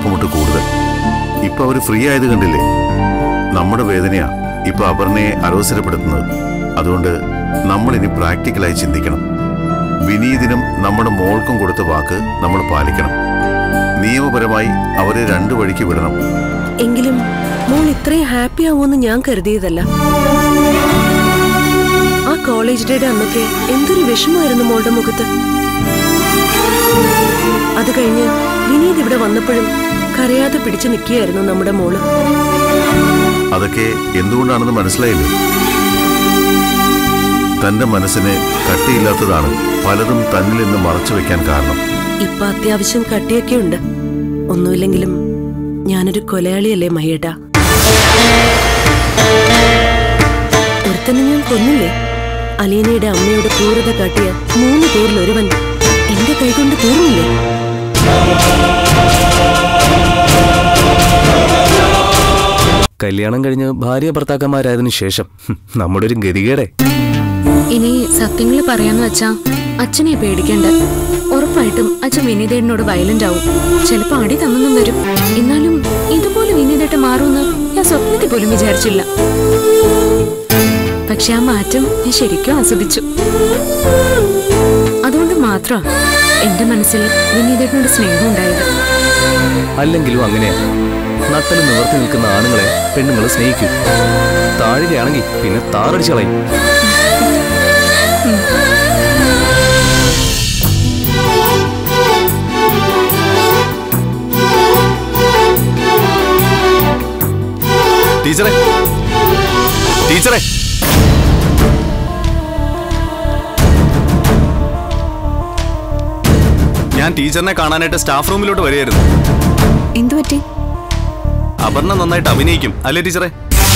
വീർപ്പുമുട്ട് കൂടുതൽ ഇപ്പൊ അവര് ഫ്രീ ആയത് കണ്ടില്ലേ നമ്മുടെ വേദനയാ ഇപ്പൊ അപർണയെ അലോസരപ്പെടുത്തുന്നത് അതുകൊണ്ട് നമ്മൾ ഇനി പ്രാക്ടിക്കലായി ചിന്തിക്കണം വിനീതിനും നമ്മുടെ മോൾക്കും കൊടുത്ത വാക്ക് നമ്മൾ പാലിക്കണം നിയമപരമായി അവരെ രണ്ടു വഴിക്ക് വിടണം എങ്കിലും മോൾ ഇത്രയും ഹാപ്പി ആവുമെന്ന് ഞാൻ കരുതിയതല്ല ആ കോളേജ് ഡേയുടെ അന്നൊക്കെ എന്തൊരു വിഷമമായിരുന്നു മോളുടെ മുഖത്ത് അത് കഴിഞ്ഞ് വിനീത് ഇവിടെ വന്നപ്പോഴും കരയാതെ പിടിച്ചു നിൽക്കുകയായിരുന്നു നമ്മുടെ മോള് അതൊക്കെ എന്തുകൊണ്ടാണെന്ന് മനസ്സിലായില്ലേ തന്റെ മനസ്സിന് കട്ടിയില്ലാത്തതാണ് പലതും തന്നിൽ നിന്ന് മറച്ചു വെക്കാൻ കാരണം ഇപ്പൊ അത്യാവശ്യം കട്ടിയൊക്കെ ഉണ്ട് ഒന്നുമില്ലെങ്കിലും ഞാനൊരു കൊലയാളിയല്ലേ മയ്യേട്ടാ ഒരുത്തന്നെ ഞാൻ കൊന്നില്ലേ അലീനയുടെ അമ്മയോട് ക്രൂരത കാട്ടിയ മൂന്ന് പേരിൽ ഒരുവൻ എന്റെ കൈകൊണ്ട് തീർന്നില്ലേ കല്യാണം കഴിഞ്ഞ് ഭാര്യ ഭർത്താക്കന്മാരായതിനു ശേഷം ഹും, നമ്മുടെ ഒരു ഗതികേടെ ഇനി സത്യങ്ങൾ പറയാന്ന് വെച്ചാ അച്ഛനെ പേടിക്കണ്ട ഉറപ്പായിട്ടും അച്ഛൻ വിനീതേട്ടനോട് വയലന്റ് ആവും ചിലപ്പോ അടി തന്നെന്നും വരും എന്നാലും ഇതുപോലെ വിനീതേട്ടൻ മാറുമെന്ന് ഞാൻ സ്വപ്നത്തിൽ പോലും വിചാരിച്ചില്ല പക്ഷെ ആ മാറ്റം ഞാൻ ശരിക്കും ആസ്വദിച്ചു അതുകൊണ്ട് മാത്രം എന്റെ മനസ്സിൽ വിനീതേട്ടനോട് സ്നേഹം ഉണ്ടായത് അല്ലെങ്കിലും അങ്ങനെയാ നട്ടല് നിവർത്തി നിൽക്കുന്ന ആണുങ്ങളെ പെണ്ണുങ്ങൾ സ്നേഹിക്കും താഴുകയാണെങ്കിൽ പിന്നെ താറടിച്ച് കളയും ടീച്ചറെ ടീച്ചറെ ഞാൻ ടീച്ചറിനെ കാണാനായിട്ട് സ്റ്റാഫ് റൂമിലോട്ട് വരികയായിരുന്നു എന്തു പറ്റി അപർണ നന്നായിട്ട് അഭിനയിക്കും അല്ലേ ടീച്ചറെ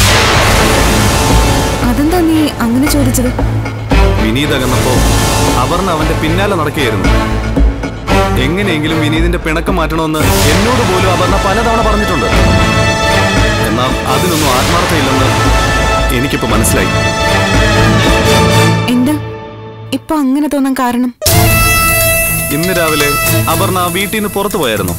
അതെന്താ നീ അങ്ങനെ ചോദിച്ചത് വിനീത് അകന്നപ്പോ അപർണ അവന്റെ പിന്നാലെ നടക്കുകയായിരുന്നു എങ്ങനെയെങ്കിലും വിനീതിന്റെ പിണക്കം മാറ്റണമെന്ന് എന്നോട് പോലും അപർണ പലതവണ പറഞ്ഞിട്ടുണ്ട് എന്നാൽ അതിനൊന്നും ആത്മാർത്ഥയില്ലെന്ന് എനിക്കിപ്പോ മനസ്സിലായി എന്താ ഇപ്പൊ അങ്ങനെ തോന്നാൻ കാരണം ഇന്ന് രാവിലെ അപർണ വീട്ടിൽ നിന്ന് പുറത്തു പോയായിരുന്നു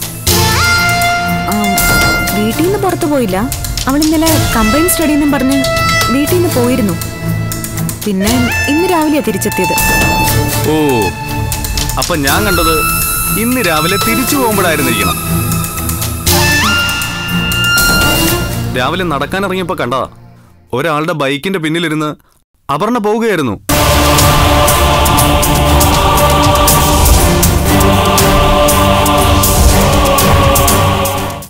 വീട്ടിൽ നിന്ന് പുറത്തു പോയില്ല അവൾ ഇന്നലെ കമ്പൈൻ സ്റ്റഡി എന്നും പറഞ്ഞ് വീട്ടിൽ നിന്ന് പോയിരുന്നു പിന്നെ ഇന്ന് രാവിലെയാ തിരിച്ചെത്തിയത് ഓ അപ്പൊ ഞാൻ കണ്ടത് ഇന്ന് രാവിലെ തിരിച്ചു പോകുമ്പോഴായിരുന്നിരിക്കണം രാവിലെ നടക്കാൻ ഇറങ്ങിയപ്പോ കണ്ടതാ ഒരാളുടെ ബൈക്കിന്റെ പിന്നിലിരുന്ന് അപർണ പോവുകയായിരുന്നു